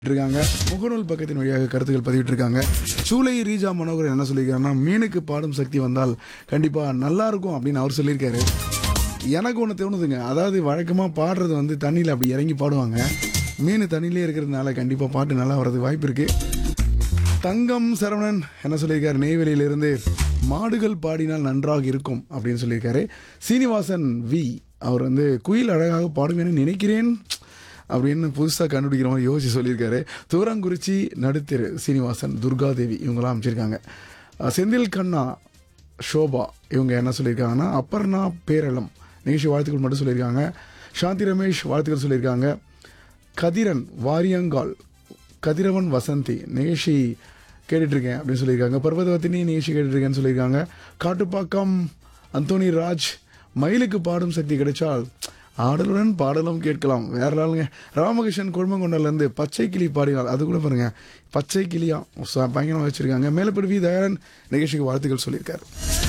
இருக்காங்க முகநூல் பக்கத்தின் வழியாக கருத்துக்கள் பதிவிட்டு இருக்காங்க சூலை ரீஜா மனோகரன் என்ன சொல்லியிருக்காருன்னா மீனுக்கு பாடும் சக்தி வந்தால் கண்டிப்பா நல்லா இருக்கும் அப்படின்னு அவர் சொல்லியிருக்காரு எனக்கு ஒன்று தோணுதுங்க அதாவது வழக்கமாக பாடுறது வந்து தண்ணியில் அப்படி இறங்கி பாடுவாங்க மீன் தண்ணியிலே இருக்கிறதுனால கண்டிப்பாக பாட்டு நல்லா வர்றதுக்கு வாய்ப்பு இருக்கு தங்கம் சரவணன் என்ன சொல்லியிருக்காரு நெய்வேலியிலிருந்து மாடுகள் பாடினால் நன்றாக இருக்கும் அப்படின்னு சொல்லியிருக்காரு சீனிவாசன் வி அவர் வந்து குயில் அழகாக பாடும் என நினைக்கிறேன் அப்படின்னு புதுசாக கண்டுபிடிக்கிற மாதிரி யோசிச்சு சொல்லியிருக்காரு தூரங்குறிச்சி நடுத்தெரு சீனிவாசன் துர்காதேவி இவங்களாம் அமைச்சிருக்காங்க அஹ் செந்தில் கண்ணா ஷோபா இவங்க என்ன சொல்லியிருக்காங்கன்னா அப்பர்ணா பேரளம் நிகழ்ச்சி வாழ்த்துக்கள் மட்டும் சொல்லியிருக்காங்க சாந்தி ரமேஷ் வாழ்த்துக்கள் சொல்லியிருக்காங்க கதிரன் வாரியங்கால் கதிரவன் வசந்தி நிகழ்ச்சி கேட்டுட்ருக்கேன் அப்படின்னு சொல்லியிருக்காங்க பர்வதவத்தினி நிகழ்ச்சி கேட்டுட்ருக்கேன்னு சொல்லியிருக்காங்க காட்டுப்பாக்கம் அந்தோனி ராஜ் மயிலுக்கு பாடும் சக்தி கிடைச்சால் ஆடலுடன் பாடலும் கேட்கலாம் வேற ஆளுங்க ராமகிருஷ்ணன் குழுமங்கொண்டலேருந்து பச்சை கிளி பாடினால் அது கூட பாருங்க பச்சை கிளியா ச- பயங்கரமா வச்சிருக்காங்க மேலப்படி வி தயாரன் நிகழ்ச்சிக்கு வாழ்த்துக்கள் சொல்லியிருக்காரு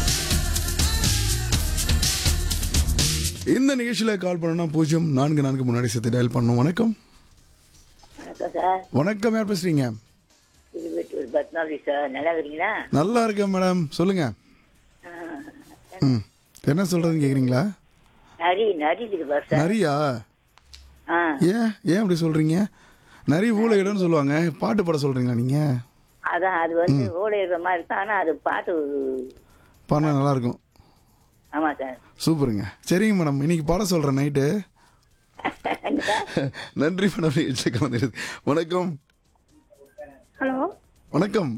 இந்த நிகழ்ச்சியில் கால் பண்ணணும்னா பூஜ்ஜியம் நான்கு நான்கு முன்னாடி சேர்த்து டயல் பண்ணணும் வணக்கம் வணக்கம் சார் வணக்கம் யார் பேசுறீங்க திருவெட்டூர் பத்மாவதி சார் நல்லா இருக்கீங்களா நல்லா இருக்கேன் மேடம் சொல்லுங்க ம் என்ன சொல்றதுன்னு கேக்குறீங்களா நரி நரி இருக்குதா சார் நரியா ஆ ஏன் ஏன் அப்படி சொல்றீங்க நரி ஊழ இடம்னு சொல்லுவாங்க பாட்டு பாட சொல்றீங்களா நீங்க அதான் அது வந்து ஓடையிற மாதிரி இருக்கும் ஆனா அது பாட்டு பாடினா நல்லா இருக்கும் ஆமா சார் சூப்பருங்க சரிங்க மேடம் இன்னைக்கு பாட சொல்றேன் நைட்டு நன்றி மேடம் நிகழ்ச்சிக்கு வந்தது வணக்கம் ஹலோ வணக்கம்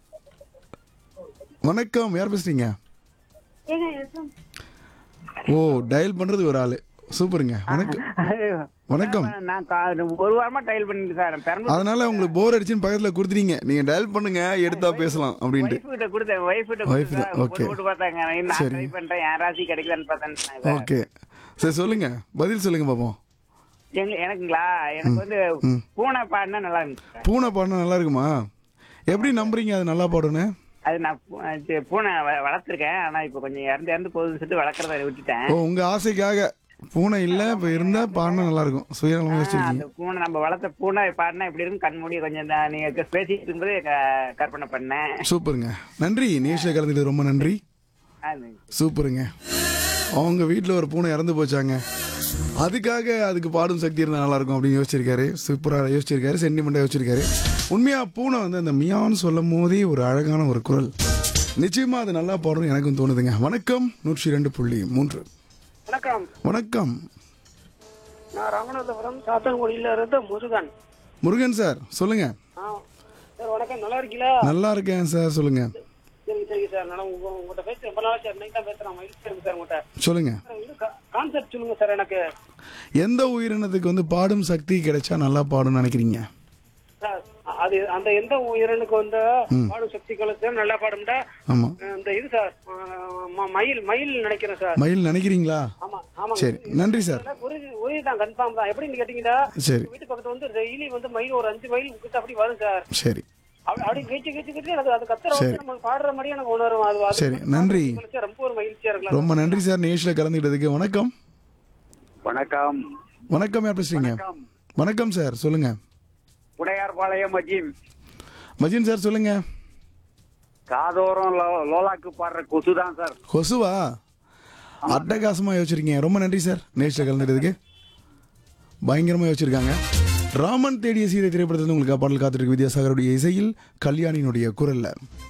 வணக்கம் யார் பேசுறீங்க ஏங்க எதுவும் ஓ டயல் பண்றது ஒரு ஆளு சூப்பருங்க வணக்கம் வணக்கம் நான் கா- ஒரு வாரமா டைல் பண்ணிட்டு சார் பெரம்பலூர் அதனால உங்களுக்கு போர் அடிச்சுன்னு பக்கத்துல கொடுத்துட்டீங்க நீங்க டயல் பண்ணுங்க எடுத்தா பேசலாம் அப்படின்ட்டு வைஃப் கிட்ட கொடுத்தேன் வைஃப் கிட்ட Wife கொடுத்தேன் தான், okay. போட்டு பார்த்தாங்க நான் சரி. ட்ரை பண்றேன் என் ராசி கிடைக்குதான்னு பார்த்தேன் சார். ஓகே சரி சொல்லுங்க பதில் சொல்லுங்க பாப்போம் எங்க எனக்குங்களா எனக்கு வந்து ம். பூனை பாடினா நல்லா இருந்துச்சு சார். பூனை பாடினா நல்லா இருக்குமா எப்படி நம்புறீங்க அது நல்லா பாடுன்னு அது நான் பூ- இது பூனை வ- வளர்த்திருக்கேன் ஆனா இப்போ கொஞ்சம் இறந்து இறந்து போகுதுன்னு சொல்லிட்டு வளர்க்கறத விட்டுட்டேன் ஓ உங்க ஆசைக்காக பூனை இல்ல இப்ப இருந்தா பாடினா நல்லா இருக்கும் சுயநலமா ஆ, வச்சிருக்கீங்க அந்த பூனை நம்ம வளர்த்த பூனை பாடினா இப்படி இருக்கும் கண் மூடி கொஞ்சம் இந்த நீங்க பேசிட்டு இருக்கும்போது க- கற்பனை பண்ணேன் சூப்பருங்க நன்றி நிகழ்ச்சியை கலந்துட்டு ரொம்ப நன்றி அது- சூப்பருங்க அவங்க வீட்டில் ஒரு பூனை இறந்து போச்சாங்க அதுக்காக அதுக்கு பாடும் சக்தி இருந்தால் நல்லா இருக்கும் அப்படின்னு யோசிச்சிருக்காரு சூப்பராக யோசிச்சிருக்காரு சென்டிமெண்ட்டாக யோசிச்சிருக்காரு உண்மையா பூனை வந்து அந்த மியான்னு சொல்லும் போதே ஒரு அழகான ஒரு குரல் நிச்சயமா அது நல்லா பாடும் எனக்கும் தோணுதுங்க வணக்கம் நூற்றி ரெண்டு புள்ளி மூன்று வணக்கம் வணக்கம் நான் ராமநாதபுரம் சாத்தன்குடியில இருந்து முருகன் முருகன் சார் சொல்லுங்க ஆ சார் வணக்கம் நல்லா இருக்கீங்களா நல்லா இருக்கேன் சார் சொல்லுங்க சரிங்க சரிங்க சார் நான் உங்க உங்கள்கிட்ட பேச ரொம்ப நாள் சார் இன்னைக்கு தான் பேசுறேன் மகிழ்ச்சி இருக்கு சார் உங்கள்கிட்ட சொல்லுங்க சார், இது கான்செப்ட் சொல்லுங்க சார் எனக்கு எந்த உயிரினத்துக்கு வந்து பாடும் சக்தி கிடைச்சா நல்லா பாடும்னு நினைக்கிறீங்க சார் அது அந்த எந்த உயிரினுக்கு வந்து பாடும் சக்தி கலத்து நல்லா பாடும்டா ஆமாம் இந்த இது சார் ஆ, ம- மயில் மயில் நினைக்கிறேன் சார் மயில் நினைக்கிறீங்களா ஆமா ஆமாங்க சரி நன்றி சார் உறுதி உறுதி தான் கன்ஃபார்ம் தான் எப்படின்னு கேட்டீங்கன்னா சரி வீட்டு பக்கத்துல வந்து டெய்லி வந்து மயில் ஒரு அஞ்சு மயில் கிட்ட அப்படி வரும் சார் சரி அப்படி அப்படி கீச்சு கீச்சு கீச்சு எனக்கு அது கத்துற சரி. வந்து நம்ம பாடுற மாதிரி எனக்கு உணரும் அது அது சரி, நன்றி. மகிழ்ச்சியா, ரொம்ப ஒரு மகிழ்ச்சியா இருக்கலாம் ரொம்ப நன்றி சார் நிகழ்ச்சியில் கலந்துக்கிட்டதுக்கு வணக்கம் வணக்கம் வணக்கம் யார் பேசுறீங்க வணக்கம் சார் சொல்லுங்க உடையார்பாளையம் மஜீம் மஜின் சார் சொல்லுங்க காதோரம் லோ- லோலாக்கு பாடுற கொசு தான் சார் கொசுவா அட்டகாசமா யோசிச்சிருக்கீங்க ரொம்ப நன்றி சார் நிகழ்ச்சியில் கலந்துக்கிட்டதுக்கு பயங்கரமா யோசிச்சிருக்காங்க ராமன் தேடிய சீதை திரைப்படத்தில் உங்களுக்கு பாடல் காத்திருக்கு வித்யாசாகருடைய இசையில் கல்யாணியினுடைய குரல்ல